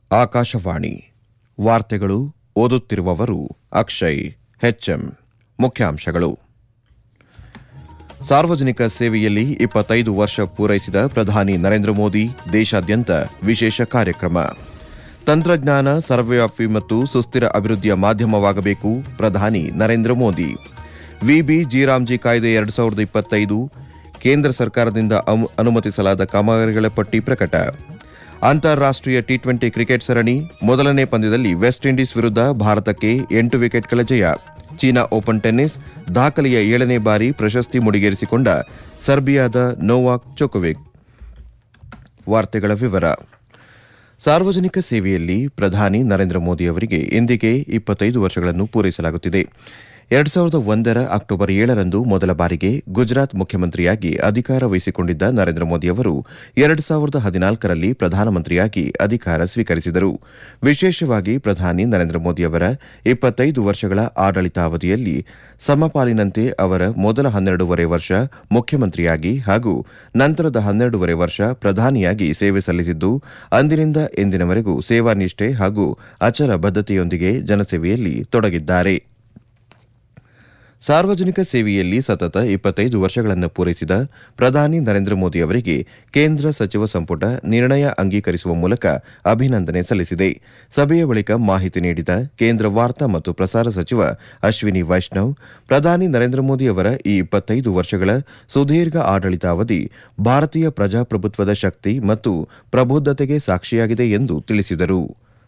ಆಕಾಶವಾಣಿ ವಾರ್ತೆಗಳು ಓದುತ್ತಿರುವವರು ಅಕ್ಷಯ್ ಹೆಚ್ಎಂ ಮುಖ್ಯಾಂಶಗಳು ಸಾರ್ವಜನಿಕ ಸೇವೆಯಲ್ಲಿ ಇಪ್ಪತ್ತೈದು ವರ್ಷ ಪೂರೈಸಿದ ಪ್ರಧಾನಿ ನರೇಂದ್ರ ಮೋದಿ ದೇಶಾದ್ಯಂತ ವಿಶೇಷ ಕಾರ್ಯಕ್ರಮ ತಂತ್ರಜ್ಞಾನ ಸರ್ವವ್ಯಾಪಿ ಮತ್ತು ಸುಸ್ಥಿರ ಅಭಿವೃದ್ಧಿಯ ಮಾಧ್ಯಮವಾಗಬೇಕು ಪ್ರಧಾನಿ ನರೇಂದ್ರ ಮೋದಿ ವಿಬಿ ಜಿರಾಮ್ಜಿ ಕಾಯ್ದೆ ಎರಡು ಸಾವಿರದ ಇಪ್ಪತ್ತೈದು ಕೇಂದ್ರ ಸರ್ಕಾರದಿಂದ ಅನು- ಅನುಮತಿಸಲಾದ ಕಾಮಗಾರಿಗಳ ಪಟ್ಟಿ ಪ್ರಕಟ ಅಂತಾರಾಷ್ಟೀಯ ಟಿ ಟ್ವೆಂಟಿ ಕ್ರಿಕೆಟ್ ಸರಣಿ ಮೊದಲನೇ ಪಂದ್ಯದಲ್ಲಿ ವೆಸ್ಟ್ ಇಂಡೀಸ್ ವಿರುದ್ಧ ಭಾರತಕ್ಕೆ ಎಂಟು ವಿಕೆಟ್ಗಳ ಜಯ ಚೀನಾ ಓಪನ್ ಟೆನ್ನಿಸ್ ದಾಖಲೆಯ ಏಳನೇ ಬಾರಿ ಪ್ರಶಸ್ತಿ ಮುಡಿಗೇರಿಸಿಕೊಂಡ ಸರ್ಬಿಯಾದ ನೋವಾಕ್ ಜೊಕೊವಿಕ್ ವಾರ್ತೆಗಳ ವಿವರ ಸಾರ್ವಜನಿಕ ಸೇವೆಯಲ್ಲಿ ಪ್ರಧಾನಿ ನರೇಂದ್ರ ಮೋದಿ ಅವರಿಗೆ ಇಂದಿಗೆ ಇಪ್ಪತ್ತೈದು ವರ್ಷಗಳನ್ನು ಪೂರೈಸಲಾಗುತ್ತಿದೆ ಎರಡು ಸಾವಿರದ ಒಂದರ ಅಕ್ಟೋಬರ್ ಏಳರಂದು ಮೊದಲ ಬಾರಿಗೆ ಗುಜರಾತ್ ಮುಖ್ಯಮಂತ್ರಿಯಾಗಿ ಅಧಿಕಾರ ವಹಿಸಿಕೊಂಡಿದ್ದ ನರೇಂದ್ರ ಮೋದಿ ಅವರು ಎರಡು ಸಾವಿರದ ಹದಿನಾಲ್ಕರಲ್ಲಿ ಪ್ರಧಾನಮಂತ್ರಿಯಾಗಿ ಅಧಿಕಾರ ಸ್ವೀಕರಿಸಿದರು ವಿಶೇಷವಾಗಿ ಪ್ರಧಾನಿ ನರೇಂದ್ರ ಮೋದಿ ಅವರ ಇಪ್ಪತ್ತೈದು ವರ್ಷಗಳ ಆಡಳಿತಾವಧಿಯಲ್ಲಿ ಸಮಪಾಲಿನಂತೆ ಅವರ ಮೊದಲ ಹನ್ನೆರಡೂವರೆ ವರ್ಷ ಮುಖ್ಯಮಂತ್ರಿಯಾಗಿ ಹಾಗೂ ನಂತರದ ಹನ್ನೆರಡೂವರೆ ವರ್ಷ ಪ್ರಧಾನಿಯಾಗಿ ಸೇವೆ ಸಲ್ಲಿಸಿದ್ದು ಅಂದಿನಿಂದ ಇಂದಿನವರೆಗೂ ಸೇವಾನಿಷ್ಠೆ ಹಾಗೂ ಅಚಲ ಬದ್ಧತೆಯೊಂದಿಗೆ ಜನಸೇವೆಯಲ್ಲಿ ತೊಡಗಿದ್ದಾರೆ ಸಾರ್ವಜನಿಕ ಸೇವೆಯಲ್ಲಿ ಸತತ ಇಪ್ಪತ್ತೈದು ವರ್ಷಗಳನ್ನು ಪೂರೈಸಿದ ಪ್ರಧಾನಿ ನರೇಂದ್ರ ಮೋದಿ ಅವರಿಗೆ ಕೇಂದ್ರ ಸಚಿವ ಸಂಪುಟ ನಿರ್ಣಯ ಅಂಗೀಕರಿಸುವ ಮೂಲಕ ಅಭಿನಂದನೆ ಸಲ್ಲಿಸಿದೆ ಸಭೆಯ ಬಳಿಕ ಮಾಹಿತಿ ನೀಡಿದ ಕೇಂದ್ರ ವಾರ್ತಾ ಮತ್ತು ಪ್ರಸಾರ ಸಚಿವ ಅಶ್ವಿನಿ ವೈಷ್ಣವ್ ಪ್ರಧಾನಿ ನರೇಂದ್ರ ಮೋದಿ ಅವರ ಈ ಇಪ್ಪತ್ತೈದು ವರ್ಷಗಳ ಸುದೀರ್ಘ ಆಡಳಿತಾವಧಿ ಭಾರತೀಯ ಪ್ರಜಾಪ್ರಭುತ್ವದ ಶಕ್ತಿ ಮತ್ತು ಪ್ರಬುದ್ದತೆಗೆ ಸಾಕ್ಷಿಯಾಗಿದೆ ಎಂದು ತಿಳಿಸಿದರು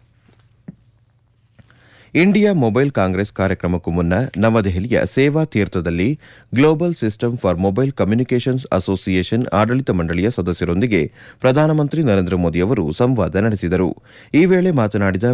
ಇಂಡಿಯಾ ಮೊಬೈಲ್ ಕಾಂಗ್ರೆಸ್ ಕಾರ್ಯಕ್ರಮಕ್ಕೂ ಮುನ್ನ ನವದೆಹಲಿಯ ಸೇವಾ ತೀರ್ಥದಲ್ಲಿ global system for mobile communications association ಆಡಳಿತ ಮಂಡಳಿಯ ಸದಸ್ಯರೊಂದಿಗೆ ಪ್ರಧಾನಮಂತ್ರಿ ನರೇಂದ್ರ ಮೋದಿ ಅವರು ಸಂವಾದ ನಡೆಸಿದರು ಈ ವೇಳೆ ಮಾತನಾಡಿದ